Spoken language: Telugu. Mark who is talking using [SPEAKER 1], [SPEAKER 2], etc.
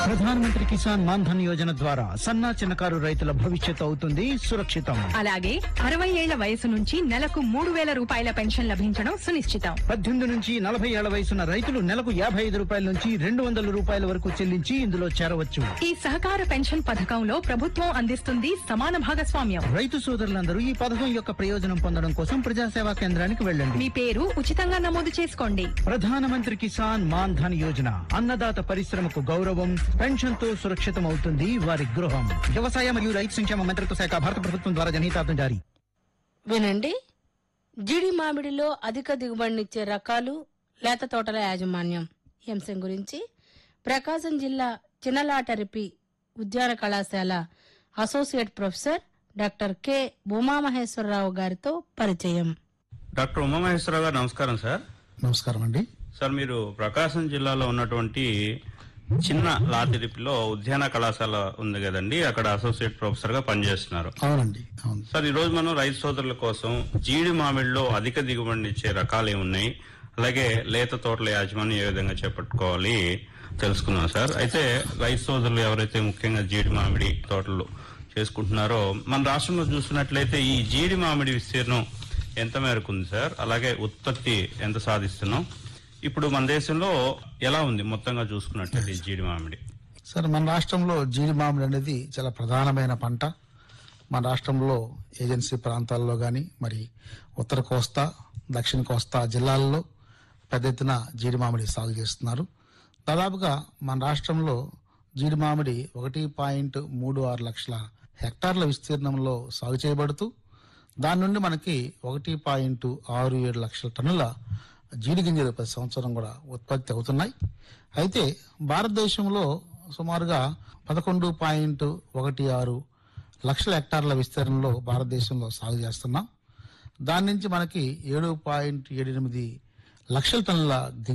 [SPEAKER 1] ప్రధానమంత్రి కిసాన్ మాన్ ధన్ యోజన ద్వారా సన్నా చిన్నకారు రైతుల భవిష్యత్తు అవుతుంది సురక్షితం
[SPEAKER 2] అలాగే అరవై ఏళ్ల వయసు నుంచి నెలకు మూడు వేల రూపాయల పెన్షన్ లభించడం సునిశ్చితం
[SPEAKER 1] పద్దెనిమిది నుంచి నలభై ఏళ్ల వయసున్న రైతులు నెలకు యాభై ఐదు రూపాయల నుంచి రెండు వందల రూపాయల వరకు చెల్లించి ఇందులో చేరవచ్చు
[SPEAKER 2] ఈ సహకార పెన్షన్ పథకంలో ప్రభుత్వం అందిస్తుంది సమాన భాగస్వామ్యం
[SPEAKER 1] రైతు సోదరులందరూ ఈ పథకం యొక్క ప్రయోజనం పొందడం కోసం ప్రజాసేవా కేంద్రానికి వెళ్ళండి
[SPEAKER 2] మీ పేరు ఉచితంగా నమోదు చేసుకోండి
[SPEAKER 1] ప్రధానమంత్రి కిసాన్ మాన్ ధన్ యోజన అన్నదాత పరిశ్రమకు గౌరవం పెన్షన్ తో సురక్షితం అవుతుంది వారి గృహం వ్యవసాయ మరియు రైతు సంక్షేమ మంత్రిత్వ శాఖ భారత ప్రభుత్వం ద్వారా జనహితార్థం జారీ
[SPEAKER 3] వినండి జీడి మామిడిలో అధిక దిగుబడినిచ్చే రకాలు లేత తోటల యాజమాన్యం ఈ అంశం గురించి ప్రకాశం జిల్లా చిన్నలాటరిపి ఉద్యాన కళాశాల associate professor doctor K Umamaheswara Rao గారితో పరిచయం
[SPEAKER 4] డాక్టర్ ఉమామహేశ్వరరావు గారు నమస్కారం సార్
[SPEAKER 5] నమస్కారం అండి
[SPEAKER 4] సార్ మీరు ప్రకాశం జిల్లాలో ఉన్నటువంటి చిన్న లాతిరిపిలో ఉద్యాన కళాశాల ఉంది కదండి అక్కడ అసోసియేట్ ప్రొఫెసర్ గా పనిచేస్తున్నారు
[SPEAKER 5] అవునండి అవును
[SPEAKER 4] సార్ ఈ రోజు మనం రైతు సోదరుల కోసం జీడి మామిడిలో అధిక దిగుబడిని ఇచ్చే రకాలు ఏమున్నాయి అలాగే లేత తోటల యాజమాన్యం ఏ విధంగా చేపట్టుకోవాలి తెలుసుకున్నాం సార్ అయితే రైతు సోదరులు ఎవరైతే ముఖ్యంగా జీడి మామిడి తోటలు చేసుకుంటున్నారో మన రాష్ట్రంలో చూసినట్లయితే ఈ జీడి మామిడి విస్తీర్ణం ఎంత మేరకు ఉంది సార్ అలాగే ఉత్పత్తి ఎంత సాధిస్తున్నాం ఇప్పుడు మన దేశంలో ఎలా ఉంది మొత్తంగా చూసుకున్నట్లయితే ఈ జీడి మామిడి
[SPEAKER 5] సార్ మన రాష్ట్రంలో జీడి మామిడి అనేది చాలా ప్రధానమైన పంట మన రాష్ట్రంలో ఏజెన్సీ ప్రాంతాల్లో కానీ మరి ఉత్తర కోస్తా దక్షిణ కోస్తా జిల్లాల్లో పెద్ద ఎత్తున జీడి మామిడి సాగు చేస్తున్నారు దాదాపుగా మన రాష్ట్రంలో జీడి మామిడి ఒకటి పాయింట్ మూడు ఆరు లక్షల హెక్టార్ల విస్తీర్ణంలో సాగు చేయబడుతూ దాని నుండి మనకి ఒకటి పాయింట్ ఆరు ఏడు లక్షల టన్నుల జీడి గింజలు ప్రతి సంవత్సరం కూడా ఉత్పత్తి అవుతున్నాయి అయితే భారతదేశంలో సుమారుగా పదకొండు పాయింట్ ఒకటి ఆరు లక్షల హెక్టార్ల విస్తీర్ణంలో భారతదేశంలో సాగు చేస్తున్నాం దాని నుంచి మనకి ఏడు పాయింట్ ఏడు ఎనిమిది లక్షల టన్నుల గింజ